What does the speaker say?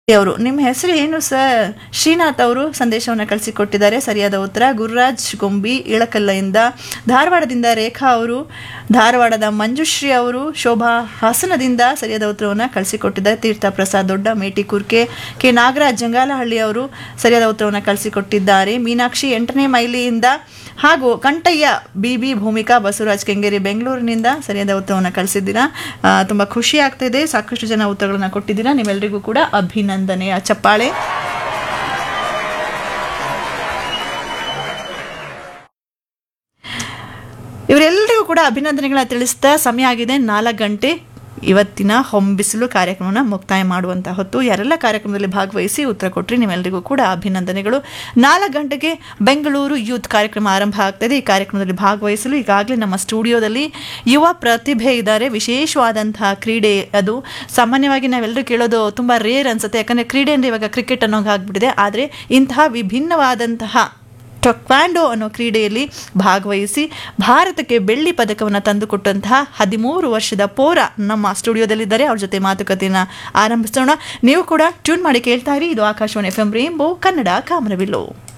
ಅವರು ನಿಮ್ಮ ಹೆಸರು ಏನು ಸರ್ ಶ್ರೀನಾಥ್ ಅವರು ಸಂದೇಶವನ್ನು ಕಳಿಸಿಕೊಟ್ಟಿದ್ದಾರೆ ಸರಿಯಾದ ಉತ್ತರ ಗುರುರಾಜ್ ಗೊಂಬಿ ಇಳಕಲ್ಲಿಂದ ಧಾರವಾಡದಿಂದ ರೇಖಾ ಅವರು ಧಾರವಾಡದ ಮಂಜುಶ್ರೀ ಅವರು ಶೋಭಾ ಹಾಸನದಿಂದ ಸರಿಯಾದ ಉತ್ತರವನ್ನು ಕಳಿಸಿಕೊಟ್ಟಿದ್ದಾರೆ ತೀರ್ಥ ಪ್ರಸಾದ್ ದೊಡ್ಡ ಮೇಟಿ ಕುರ್ಕೆ ಕೆ ನಾಗರಾಜ್ ಜಂಗಾಲಹಳ್ಳಿ ಅವರು ಸರಿಯಾದ ಉತ್ತರವನ್ನು ಕಳಿಸಿಕೊಟ್ಟಿದ್ದಾರೆ ಮೀನಾಕ್ಷಿ ಎಂಟನೇ ಮೈಲಿಯಿಂದ ಹಾಗೂ ಕಂಠಯ್ಯ ಬಿ ಬಿ ಭೂಮಿಕಾ ಬಸವರಾಜ್ ಕೆಂಗೇರಿ ಬೆಂಗಳೂರಿನಿಂದ ಸರಿಯಾದ ಉತ್ತರವನ್ನು ಕಳಿಸಿದ್ದೀರಾ ಆ, ತುಂಬ ಖುಷಿ ಆಗ್ತಿದೆ ಸಾಕಷ್ಟು ಜನ ಉತ್ತರಗಳನ್ನು ಕೊಟ್ಟಿದ್ದೀರಾ ನಿಮ್ಮೆಲ್ಲರಿಗೂ ಕೂಡ ಅಭಿನಂದನೆಯ ಚಪ್ಪಾಳೆ ಇವರೆಲ್ಲರಿಗೂ ಕೂಡ ಅಭಿನಂದನೆಗಳನ್ನ ತಿಳಿಸ್ತಾ ಸಮಯ ಆಗಿದೆ ನಾಲ್ಕು ಗಂಟೆ ಇವತ್ತಿನ ಹೊಂಬಿಸಿಲು ಕಾರ್ಯಕ್ರಮವನ್ನು ಮುಕ್ತಾಯ ಮಾಡುವಂಥ ಹೊತ್ತು ಯಾರೆಲ್ಲ ಕಾರ್ಯಕ್ರಮದಲ್ಲಿ ಭಾಗವಹಿಸಿ ಉತ್ತರ ಕೊಟ್ಟರೆ ನಿಮ್ಮೆಲ್ಲರಿಗೂ ಕೂಡ ಅಭಿನಂದನೆಗಳು ನಾಲ್ಕು ಗಂಟೆಗೆ ಬೆಂಗಳೂರು ಯೂತ್ ಕಾರ್ಯಕ್ರಮ ಆರಂಭ ಆಗ್ತದೆ ಈ ಕಾರ್ಯಕ್ರಮದಲ್ಲಿ ಭಾಗವಹಿಸಲು ಈಗಾಗಲೇ ನಮ್ಮ ಸ್ಟುಡಿಯೋದಲ್ಲಿ ಯುವ ಪ್ರತಿಭೆ ಇದ್ದಾರೆ ವಿಶೇಷವಾದಂತಹ ಕ್ರೀಡೆ ಅದು ಸಾಮಾನ್ಯವಾಗಿ ನಾವೆಲ್ಲರೂ ಕೇಳೋದು ತುಂಬ ರೇರ್ ಅನ್ಸುತ್ತೆ ಯಾಕಂದರೆ ಕ್ರೀಡೆ ಅಂದರೆ ಇವಾಗ ಕ್ರಿಕೆಟ್ ಅನ್ನೋಂಗೆ ಆಗ್ಬಿಟ್ಟಿದೆ ಆದರೆ ಇಂತಹ ವಿಭಿನ್ನವಾದಂತಹ ಟೊಕ್ವಾಂಡೋ ಅನ್ನೋ ಕ್ರೀಡೆಯಲ್ಲಿ ಭಾಗವಹಿಸಿ ಭಾರತಕ್ಕೆ ಬೆಳ್ಳಿ ಪದಕವನ್ನು ತಂದುಕೊಟ್ಟಂತಹ ಹದಿಮೂರು ವರ್ಷದ ಪೋರ ನಮ್ಮ ಸ್ಟುಡಿಯೋದಲ್ಲಿದ್ದಾರೆ ಅವ್ರ ಜೊತೆ ಮಾತುಕತೆಯನ್ನು ಆರಂಭಿಸೋಣ ನೀವು ಕೂಡ ಟ್ಯೂನ್ ಮಾಡಿ ಕೇಳ್ತಾ ಇರಿ ಇದು Akashvani F M rainbow Kannada ಕಾಮನವಿಲ್ಲು